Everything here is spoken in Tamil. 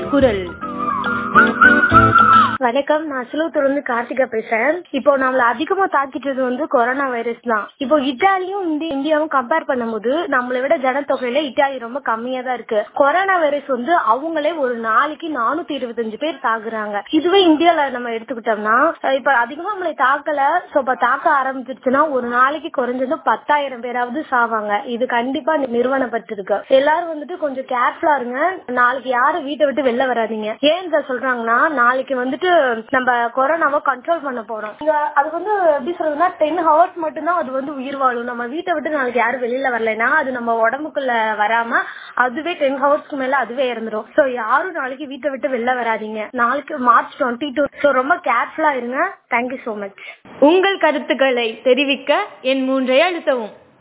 குரல் வணக்கம் நான் சிலுவத்தூர்ல கார்த்திகா பேசுறேன் இப்போ நம்மள அதிகமா தாக்கிட்டது வந்து கொரோனா வைரஸ் தான் இப்போ இத்தாலியும் இந்தி- இந்தியாவும் கம்பேர் பண்ணும்போது நம்மளை விட ஜனத்தொகையில இத்தாலி ரொம்ப கம்மியா தான் இருக்கு கொரோனா வைரஸ் வந்து அவங்களே ஒரு நாளைக்கு நானூத்தி இருபத்தஞ்சு பேர் தாக்குறாங்க இதுவே இந்தியால நம்ம எடுத்துக்கிட்டோம்னா அஹ் இப்ப அதிகமா நம்மளை தாக்கல சோ இப்ப தாக்க ஆரம்பிச்சிருச்சுன்னா ஒரு நாளைக்கு குறைஞ்சது பத்தாயிரம் பேராவது சாவாங்க இது கண்டிப்பா நிறுவனப்பட்டிருக்கு எல்லாரும் வந்துட்டு கொஞ்சம் கேர்ஃபுல்லா இருங்க நாளைக்கு யாரும் வீட்டை விட்டு வெளில வராதீங்க ஏன் இதை சொல்றாங்கன்னா நாளைக்கு வந்துட்டு நம்ம கொரோனாவை கண்ட்ரோல் பண்ண போறோம் இங்க அது வந்து எப்படி சொல்றதுன்னா டென் ஹவர்ஸ் மட்டும்தான் அது வந்து உயிர் வாழும் நம்ம வீட்டை விட்டு நாளைக்கு யாரும் வெளியில வரலைன்னா அது நம்ம உடம்புக்குள்ள வராம அதுவே டென் ஹவர்ஸ்க்கு மேல அதுவே இறந்துரும் சோ யாரும் நாளைக்கு வீட்டை விட்டு வெளில வராதீங்க நாளைக்கு மார்ச் டுவெண்ட்டி டூ ஸோ ரொம்ப கேர்ஃபுல்லா இருங்க தேங்க்யூ so மச் உங்கள் கருத்துக்களை தெரிவிக்க என் மூன்றை அழுத்தவும்